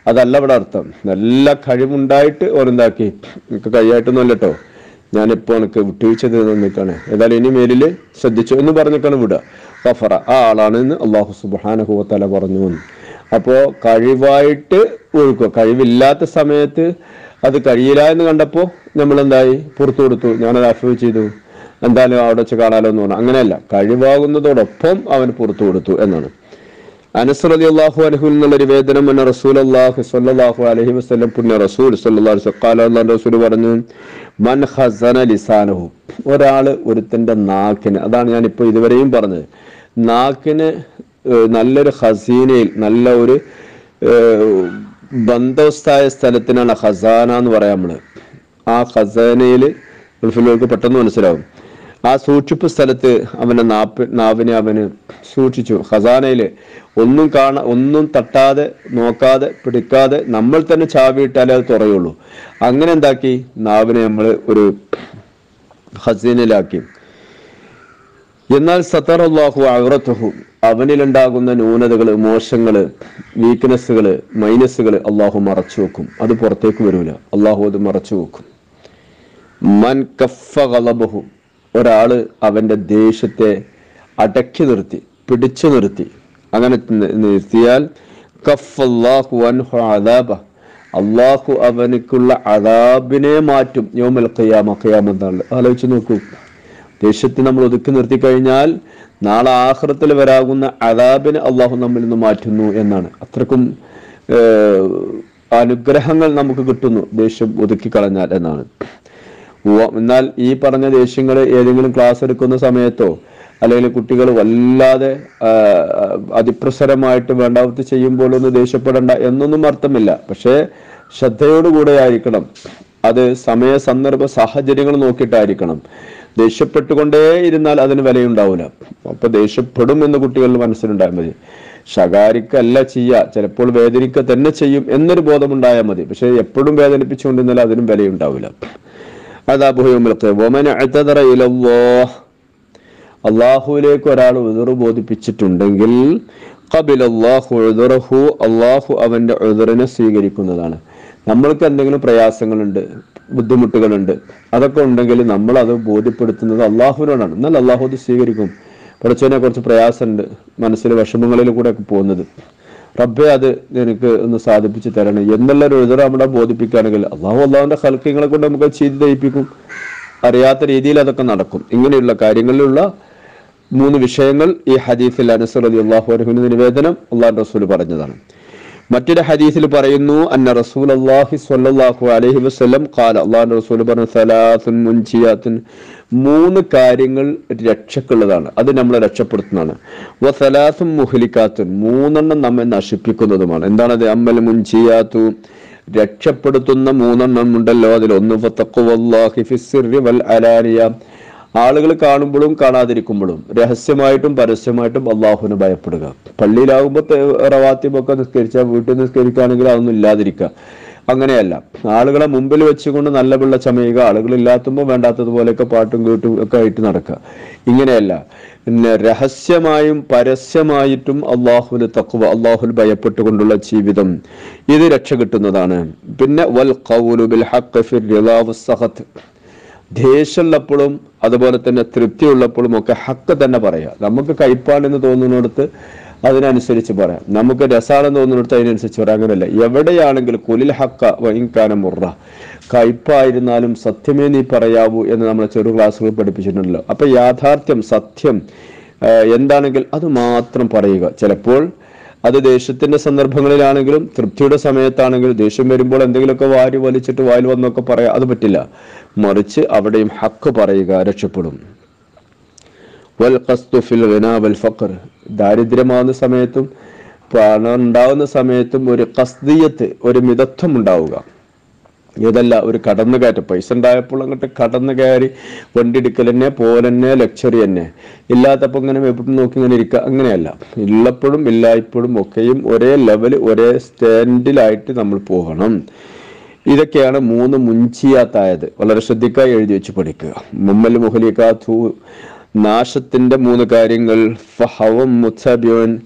Speaker 1: അതല്ല ഇവിടെ അർത്ഥം നല്ല കഴിവുണ്ടായിട്ട് ഓരെന്താക്കി എനിക്ക് കൈയായിട്ടൊന്നും അല്ലട്ടോ ഞാനിപ്പോ എനിക്ക് വിട്ടുവീഴ്ച നിൽക്കാണ് ഏതായാലും ഇനി മേലില് ശ്രദ്ധിച്ചു എന്ന് പറഞ്ഞിട്ടാണ് വിടുക കഫറ ആ ആളാണ് എന്ന് അള്ളാഹു സുബാനഹുവത്തല പറഞ്ഞു എന്ന്. അപ്പോ കഴിവായിട്ട് ഒഴുക്കുക കഴിവില്ലാത്ത സമയത്ത് അത് കഴിയില്ല എന്ന് കണ്ടപ്പോ നമ്മൾ എന്തായി പുറത്തു കൊടുത്തു ഞാനത് അഫീവ് ചെയ്തു എന്തായാലും അവിടെ വെച്ച് കാണാലോ എന്ന് പറഞ്ഞു അങ്ങനെയല്ല കഴിവാകുന്നതോടൊപ്പം അവൻ പുറത്തു കൊടുത്തു എന്നാണ് അനസ് റലി അള്ളാഹു അലഹുൽ എന്നുള്ള നിവേദനം എന്ന റസൂൽ അള്ളാഹു സല്ലാഹു അലഹി വസ്ലം പുണ്യ റസൂൽ സല്ലാഹു റസൂൽ പറഞ്ഞു മൻ ഹസന ലിസാനഹു ഒരാള് ഒരുത്തന്റെ നാക്കിന് അതാണ് ഞാൻ ഇപ്പൊ ഇതുവരെയും പറഞ്ഞത് നാക്കിന് ഏഹ്, നല്ലൊരു ഹസീനയിൽ നല്ല ഒരു ഏഹ്, ബന്ധവസ്ഥായ സ്ഥലത്തിനാണ് ഖസാന എന്ന് പറയാം നമ്മള് ആ ഖസാനയിൽ ഗൾഫിലേക്ക് പെട്ടെന്ന് മനസ്സിലാവും ആ സൂക്ഷിപ്പ് സ്ഥലത്ത് അവന്റെ നാപ്പ് നാവിനെ അവന് സൂക്ഷിച്ചു ഖസാനയില് ഒന്നും കാണ ഒന്നും തട്ടാതെ നോക്കാതെ പിടിക്കാതെ നമ്മൾ തന്നെ ചാവിയിട്ടാലേ അത് തുറയുള്ളൂ അങ്ങനെ എന്താക്കി നാവിനെ നമ്മൾ ഒരു ഖസീനയിലാക്കി എന്നാൽ സത്തർ അള്ളാഹു അറത്തുഹു അവനിലുണ്ടാകുന്ന ന്യൂനതകള് മോശങ്ങള് വീക്ക്നെസ്സുകള് മൈനസുകള് അള്ളാഹു മറച്ചു വെക്കും അത് പുറത്തേക്ക് വരൂല അള്ളാഹു അത് മറച്ചു വെക്കും മൻ കഫ ഗളബഹു ഒരാള് അവന്റെ ദേഷ്യത്തെ അടക്കി നിർത്തി പിടിച്ചു നിർത്തി അങ്ങനെ നി- നിർത്തിയാൽ കഫല്ലാഹു അൻഹു അദാബ അള്ളാഹു അവനിക്കുള്ള അദാബിനെ മാറ്റും യോമൽ ഖിയാമ ഖിയാമത്താണ് ആലോചിച്ച് നോക്കൂ ദേഷ്യത്തെ നമ്മൾ ഒതുക്കി നിർത്തി കഴിഞ്ഞാൽ നാളെ ആഹ്റത്തിൽ വരാകുന്ന അദാബിനെ അള്ളാഹു നമ്മിൽ നിന്ന് മാറ്റുന്നു എന്നാണ് അത്രക്കും ഏഹ്, അനുഗ്രഹങ്ങൾ നമുക്ക് കിട്ടുന്നു ദേഷ്യം ഒതുക്കി കളഞ്ഞാൽ എന്നാണ് ഉവ്വ. എന്നാൽ ഈ പറഞ്ഞ ദേഷ്യങ്ങൾ ഏതെങ്കിലും ക്ലാസ് എടുക്കുന്ന സമയത്തോ അല്ലെങ്കിൽ കുട്ടികൾ വല്ലാതെ ആ, അതിപ്രസരമായിട്ട് വേണ്ടാവത്ത് ചെയ്യുമ്പോൾ ഒന്ന് ദേഷ്യപ്പെടേണ്ട എന്നൊന്നും അർത്ഥമില്ല പക്ഷേ ശ്രദ്ധയോടുകൂടെ ആയിരിക്കണം അത് സമയ സന്ദർഭ സാഹചര്യങ്ങൾ നോക്കിയിട്ടായിരിക്കണം ദേഷ്യപ്പെട്ടുകൊണ്ടേ ഇരുന്നാൽ അതിന് വിലയുണ്ടാവില്ല അപ്പൊ ദേഷ്യപ്പെടും എന്ന് കുട്ടികളിൽ മനസ്സിലുണ്ടായാൽ മതി ശകാരിക്കല്ല ചെയ്യുക ചിലപ്പോൾ വേദനിക്കുക തന്നെ ചെയ്യും എന്നൊരു ബോധമുണ്ടായാൽ മതി പക്ഷെ എപ്പോഴും വേദനിപ്പിച്ചുകൊണ്ടിരുന്നാൽ അതിനും വിലയുണ്ടാവില്ല അതാ അള്ളാഹുവിലേക്ക് ഒരാൾ ഉതിറ് ബോധിപ്പിച്ചിട്ടുണ്ടെങ്കിൽ ഖബിൽ അള്ളാഹു ഉദുറഹു അള്ളാഹു അവന്റെ ഉദറിനെ സ്വീകരിക്കുന്നതാണ് നമ്മൾക്ക് എന്തെങ്കിലും പ്രയാസങ്ങളുണ്ട് ബുദ്ധിമുട്ടുകളുണ്ട് അതൊക്കെ ഉണ്ടെങ്കിൽ നമ്മൾ അത് ബോധ്യപ്പെടുത്തുന്നത് അള്ളാഹുവിനോടാണ് എന്നാൽ അള്ളാഹു അത് സ്വീകരിക്കും പഠിച്ചതിനെ കുറച്ച് പ്രയാസമുണ്ട് മനസ്സിൽ വിഷമങ്ങളിൽ കൂടെ ഒക്കെ പോകുന്നത് റബ്ബെ അത് എനിക്ക് ഒന്ന് സാധിപ്പിച്ച് തരണം എന്നുള്ള ഒരു എതിർ നമ്മളെ ബോധിപ്പിക്കുകയാണെങ്കിൽ അള്ളാഹു അള്ളാഹുവിന്റെ ഹൽക്കിങ്ങളെ കൊണ്ട് നമുക്ക് അത് ചെയ്ത് ദയിപ്പിക്കും അറിയാത്ത രീതിയിൽ അതൊക്കെ നടക്കും ഇങ്ങനെയുള്ള കാര്യങ്ങളിലുള്ള മൂന്ന് വിഷയങ്ങൾ ഈ ഹദീസിൽ അനസർ അലി അള്ളാഹു അലഹുവിന്റെ നിവേദനം അള്ളാഹു റസൂൽ പറഞ്ഞതാണ് മറ്റൊരു ഹദീസിൽ പറയുന്നു അന്ന റസൂൽ അള്ളാഹി സ്വല്ലല്ലാഹു അലൈഹി വസല്ലം ഖാല അള്ളാഹു റസൂൽ പറഞ്ഞു സലാത്തുൻ മുൻചിയാത്തുൻ മൂന്ന് കാര്യങ്ങൾ രക്ഷക്കുള്ളതാണ് അത് നമ്മളെ രക്ഷപ്പെടുത്തുന്നതാണ് വ സലാത്തും മുഹ്ലിക്കാത്തുൻ മൂന്നെണ്ണം നമ്മെ നശിപ്പിക്കുന്നതുമാണ് എന്താണത് അമ്മൽ മുൻചിയാത്തു രക്ഷപ്പെടുത്തുന്ന മൂന്നെണ്ണം ഉണ്ടല്ലോ അതിൽ ഒന്ന് ഫത്തഖ്വല്ലാഹി ഫിസ്സിർരി വൽ അലാനിയ ആളുകൾ കാണുമ്പോഴും കാണാതിരിക്കുമ്പോഴും രഹസ്യമായിട്ടും പരസ്യമായിട്ടും അള്ളാഹുവിനെ ഭയപ്പെടുക പള്ളിയിലാകുമ്പോൾ റവാത്യമൊക്കെ നിസ്കരിച്ചാൽ വീട്ടിൽ നിസ്കരിക്കുകയാണെങ്കിൽ അതൊന്നും ഇല്ലാതിരിക്കുക അങ്ങനെയല്ല ആളുകളെ മുമ്പിൽ വെച്ചുകൊണ്ട് നല്ല പിള്ള ചമയുക ആളുകൾ ഇല്ലാത്തുമ്പോൾ വേണ്ടാത്തതുപോലെയൊക്കെ പാട്ടും കേട്ടും ഒക്കെ ആയിട്ട് നടക്കുക ഇങ്ങനെയല്ല പിന്നെ രഹസ്യമായും പരസ്യമായിട്ടും അള്ളാഹുവിന് തക്കുവ അള്ളാഹുൽ ഭയപ്പെട്ടുകൊണ്ടുള്ള ജീവിതം ഇത് രക്ഷ കിട്ടുന്നതാണ് പിന്നെ വൽ ഖൗലു ബിൽ ഹഖ് ഫിർ റിളാ വസ്സഖത്ത് ദേഷ്യമുള്ളപ്പോഴും അതുപോലെ തന്നെ തൃപ്തിയുള്ളപ്പോഴും ഒക്കെ ഹക്ക് തന്നെ പറയാം നമുക്ക് കയ്പാണെന്ന് തോന്നുന്നിടത്ത് അതിനനുസരിച്ച് പറയാം നമുക്ക് രസാണെന്ന് തോന്നുന്നിടത്ത് അതിനനുസരിച്ച് പറയാം അങ്ങനെയല്ല എവിടെയാണെങ്കിലും കുലിൽ ഹക്ക വൈകാന മുറ കയ്പായിരുന്നാലും സത്യമേ നീ പറയാവൂ എന്ന് നമ്മൾ ചെറു ക്ലാസ്സുകൾ പഠിപ്പിച്ചിട്ടുണ്ടല്ലോ അപ്പൊ യാഥാർത്ഥ്യം സത്യം ആ, എന്താണെങ്കിൽ അത് മാത്രം പറയുക ചിലപ്പോൾ അത് ദേഷ്യത്തിന്റെ സന്ദർഭങ്ങളിലാണെങ്കിലും തൃപ്തിയുടെ സമയത്താണെങ്കിലും ദേഷ്യം വരുമ്പോൾ എന്തെങ്കിലുമൊക്കെ വാരി വലിച്ചിട്ട് വായിൽ വന്നൊക്കെ പറയാം അത് പറ്റില്ല മറിച്ച് അവിടെയും ഹക്ക് പറയുക രക്ഷപ്പെടും വൽ ഖസ്തു ഫിൽ ഗിനാ വൽ ഫഖർ ദാരിദ്ര്യമാവുന്ന സമയത്തും പണം ഉണ്ടാവുന്ന സമയത്തും ഒരു കസ്തിയത്ത് ഒരു മിതത്വം ഉണ്ടാവുക ഇതല്ല ഒരു കടന്നു കയറ്റം പൈസ ഉണ്ടായപ്പോൾ അങ്ങോട്ട് കടന്നു കയറി വണ്ടി എടുക്കൽ തന്നെ പോലെന്നെ ലക്ഷറി തന്നെ ഇല്ലാത്തപ്പോൾ ഇങ്ങനെ എപ്പോഴും നോക്കി ഇങ്ങനെ ഇരിക്കുക അങ്ങനെയല്ല ഉള്ളപ്പോഴും ഇല്ലായ്പ്പോഴും ഒക്കെയും ഒരേ ലെവൽ ഒരേ സ്റ്റാൻഡിലായിട്ട് നമ്മൾ പോകണം ഇതൊക്കെയാണ് മൂന്ന് മുൻചിയാത്തായത് വളരെ ശ്രദ്ധിക്കായി എഴുതി വെച്ച് പഠിക്കുക മുമ്മൽ മുഹലിക്കാത്തു നാശത്തിന്റെ മൂന്ന് കാര്യങ്ങൾ ഫഹവം മുത്തബിയോൻ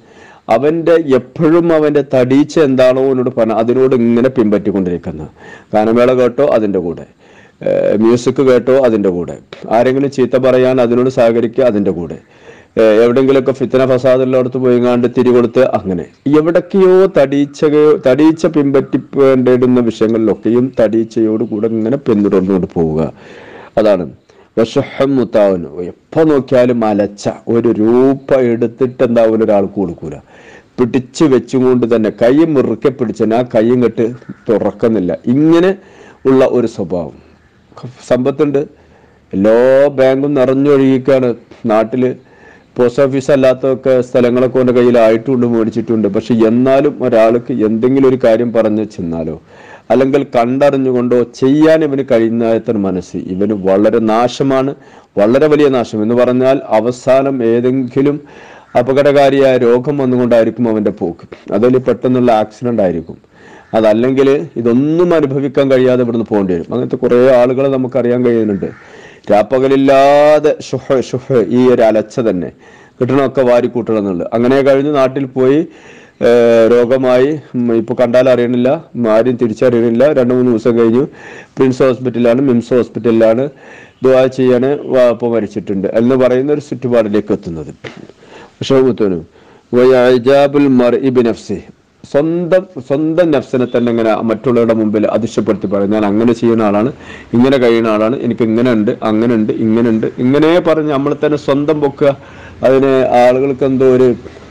Speaker 1: അവന്റെ എപ്പോഴും അവന്റെ തടീച്ച എന്താണോ എന്നോട് പറഞ്ഞ അതിനോട് ഇങ്ങനെ പിൻപറ്റിക്കൊണ്ടിരിക്കുന്നത് ഗാനമേള കേട്ടോ അതിന്റെ കൂടെ ഏഹ് മ്യൂസിക് കേട്ടോ അതിന്റെ കൂടെ ആരെങ്കിലും ചീത്ത പറയാൻ അതിനോട് സഹകരിക്കുക അതിന്റെ കൂടെ ഏഹ് എവിടെങ്കിലുമൊക്കെ ഫിത്തന ഫസാദുള്ളിടത്ത് പോയി കാണ്ട് തിരികൊടുത്ത് അങ്ങനെ എവിടൊക്കെയോ തടീച്ചകയോ തടീച്ച പിൻപറ്റിപ്പേണ്ടിടുന്ന വിഷയങ്ങളിലൊക്കെയും തടീച്ചയോട് കൂടെ ഇങ്ങനെ പിന്തുടർന്നുകൊണ്ട് പോവുക അതാണ് വിഷഹം മുത്താവന് എപ്പോ നോക്കിയാലും അലച്ച ഒരു രൂപ എടുത്തിട്ട് എന്താവും ഒരാൾക്ക് കൊടുക്കൂല പിടിച്ച് വെച്ചുകൊണ്ട് തന്നെ കൈ മുറുക്കെ പിടിച്ചതിന് ആ കൈയും കെട്ട് തുറക്കുന്നില്ല ഇങ്ങനെ ഉള്ള ഒരു സ്വഭാവം സമ്പത്തുണ്ട് എല്ലാ ബാങ്കും നിറഞ്ഞൊഴുകിക്കാണ് നാട്ടില് പോസ്റ്റ് ഓഫീസ് അല്ലാത്തൊക്കെ സ്ഥലങ്ങളൊക്കെ അവൻ്റെ കയ്യിലായിട്ടുണ്ട് മേടിച്ചിട്ടുണ്ട് പക്ഷെ എന്നാലും ഒരാൾക്ക് എന്തെങ്കിലും ഒരു കാര്യം പറഞ്ഞ് ചെന്നാലോ അല്ലെങ്കിൽ കണ്ടറിഞ്ഞുകൊണ്ടോ ചെയ്യാൻ ഇവന് കഴിയുന്നത്ര മനസ്സ് ഇവന് വളരെ നാശമാണ് വളരെ വലിയ നാശം എന്ന് പറഞ്ഞാൽ അവസാനം ഏതെങ്കിലും അപകടകാരിയായ രോഗം വന്നുകൊണ്ടായിരിക്കും അവന്റെ പോക്ക് അതിൽ പെട്ടെന്നുള്ള ആക്സിഡന്റ് ആയിരിക്കും അതല്ലെങ്കിൽ ഇതൊന്നും അനുഭവിക്കാൻ കഴിയാതെ ഇവിടുന്ന് പോകേണ്ടി വരും അങ്ങനത്തെ കുറേ ആളുകളെ നമുക്കറിയാൻ കഴിയുന്നുണ്ട് രാപ്പകലില്ലാതെ ഷുഹ ഷുഹ ഈ ഒരു അലച്ച തന്നെ കിട്ടണമൊക്കെ വാരിക്കൂട്ടണം എന്നുള്ളത് അങ്ങനെ കഴിഞ്ഞ് നാട്ടിൽ പോയി ഏഹ് രോഗമായി ഉം, ഇപ്പൊ കണ്ടാൽ അറിയണില്ല ഉം, ആരും തിരിച്ചറിയണില്ല രണ്ട് മൂന്ന് ദിവസം കഴിഞ്ഞു പ്രിൻസ് ഹോസ്പിറ്റലിലാണ് മിംസ് ഹോസ്പിറ്റലിലാണ് ദുവാ ചെയ്യാൻ ഇപ്പോൾ മരിച്ചിട്ടുണ്ട് എന്ന് പറയുന്ന ഒരു ചുറ്റുപാടിലേക്ക് എത്തുന്നത് ഷൗബത്തുനും വയജാബുൽ മർഇ ബിനഫ്സി സ്വന്തം സ്വന്തം നഫ്സിനെ തന്നെ ഇങ്ങനെ മറ്റുള്ളവരുടെ മുമ്പിൽ അതിശയപ്പെടുത്തി പറയും ഞാൻ അങ്ങനെ ചെയ്യുന്ന ആളാണ് ഇങ്ങനെ കഴിയുന്ന ആളാണ് എനിക്ക് ഇങ്ങനെ ഉണ്ട് അങ്ങനെ ഉണ്ട് ഇങ്ങനെ ഉണ്ട് ഇങ്ങനെ പറഞ്ഞ് നമ്മൾ തന്നെ സ്വന്തം പൊക്കുക അതിന് ആളുകൾക്ക് എന്തോ ഒരു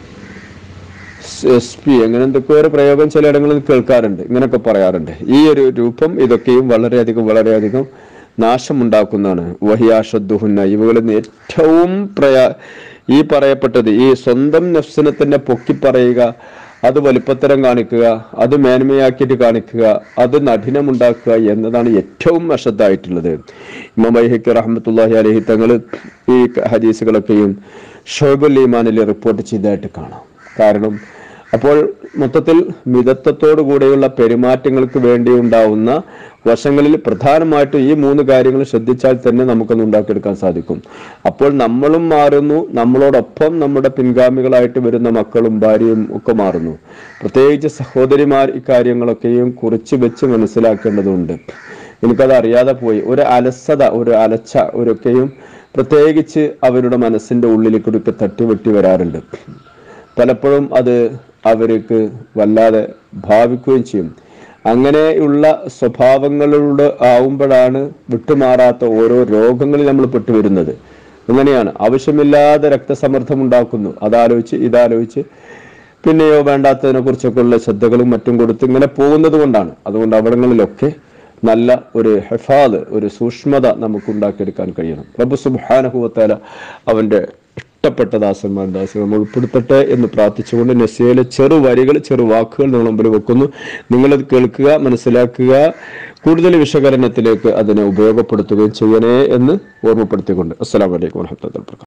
Speaker 1: എസ് പി അങ്ങനെ എന്തൊക്കെ ഒരു പ്രയോഗം ചിലയിടങ്ങളിൽ കേൾക്കാറുണ്ട് ഇങ്ങനെയൊക്കെ പറയാറുണ്ട് ഈ ഒരു രൂപം ഇതൊക്കെയും വളരെയധികം വളരെയധികം നാശമുണ്ടാക്കുന്നതാണ് വഹിയാഷദ്ദുഹുന്ന ഇവകളിൽ നിന്ന് ഏറ്റവും പ്രയാ ഈ പറയപ്പെട്ടത് ഈ സ്വന്തം നഫ്സിനെ തന്നെ പൊക്കി പറയുക അത് വലിപ്പത്തരം കാണിക്കുക അത് മേന്മയാക്കിയിട്ട് കാണിക്കുക അത് നഠിനമുണ്ടാക്കുക എന്നതാണ് ഏറ്റവും അശ്രദ്ധായിട്ടുള്ളത് ഇമാം ബൈഹക്ക് റഹ്മത്തുല്ലാഹി അലഹി തങ്ങൾ ഈ ഹദീസുകളൊക്കെയും ഷോബുൽ ഈമാനിൽ റിപ്പോർട്ട് ചെയ്തതായിട്ട് കാണാം കാരണം അപ്പോൾ മൊത്തത്തിൽ മിതത്വത്തോടു കൂടെയുള്ള പെരുമാറ്റങ്ങൾക്ക് വേണ്ടി ഉണ്ടാവുന്ന വശങ്ങളിൽ പ്രധാനമായിട്ടും ഈ മൂന്ന് കാര്യങ്ങൾ ശ്രദ്ധിച്ചാൽ തന്നെ നമുക്കൊന്ന് ഉണ്ടാക്കിയെടുക്കാൻ സാധിക്കും അപ്പോൾ നമ്മളും മാറുന്നു നമ്മളോടൊപ്പം നമ്മുടെ പിൻഗാമികളായിട്ട് വരുന്ന മക്കളും ഭാര്യയും ഒക്കെ മാറുന്നു പ്രത്യേകിച്ച് സഹോദരിമാർ ഇക്കാര്യങ്ങളൊക്കെയും കുറിച്ച് വെച്ച് മനസ്സിലാക്കേണ്ടതുണ്ട് എനിക്കത് അറിയാതെ പോയി ഒരു അലസത ഒരു അലച്ച ഒരൊക്കെയും പ്രത്യേകിച്ച് അവരുടെ മനസ്സിന്റെ ഉള്ളിലേക്കൊക്കെ തട്ടിവെട്ടി വരാറുണ്ട് പലപ്പോഴും അത് അവർക്ക് വല്ലാതെ ഭാവിക്കുകയും ചെയ്യും അങ്ങനെയുള്ള സ്വഭാവങ്ങളിലൂടെ ആവുമ്പോഴാണ് വിട്ടുമാറാത്ത ഓരോ രോഗങ്ങളിൽ നമ്മൾ പെട്ടുവരുന്നത് അങ്ങനെയാണ് ആവശ്യമില്ലാതെ രക്തസമ്മർദ്ദം ഉണ്ടാക്കുന്നു അതാലോചിച്ച് ഇതാലോചിച്ച് പിന്നെയോ വേണ്ടാത്തതിനെ കുറിച്ചൊക്കെയുള്ള ശ്രദ്ധകളും മറ്റും കൊടുത്ത് ഇങ്ങനെ പോകുന്നത് കൊണ്ടാണ് അതുകൊണ്ട് അവിടങ്ങളിലൊക്കെ നല്ല ഒരു ഹെഫാദ് ഒരു സൂക്ഷ്മത നമുക്ക് ഉണ്ടാക്കിയെടുക്കാൻ കഴിയണം റബ്ബ് സുബാനഹുവത്താല അവന്റെ ഇഷ്ടപ്പെട്ട ദാസന്മാർ ദാസൻ നമ്മൾ ഉൾപ്പെടുത്തട്ടെ എന്ന് പ്രാർത്ഥിച്ചുകൊണ്ട് നസിയയിലെ ചെറു വരികൾ ചെറു വാക്കുകൾ നിങ്ങൾ മുമ്പിൽ വെക്കുന്നു നിങ്ങളത് കേൾക്കുക മനസ്സിലാക്കുക കൂടുതൽ വിശകലനത്തിലേക്ക് അതിനെ ഉപയോഗപ്പെടുത്തുകയും ചെയ്യണേ എന്ന് ഓർമ്മപ്പെടുത്തിക്കൊണ്ട് അസ്സലാമലൈക്കും വാഹമത്തുള്ള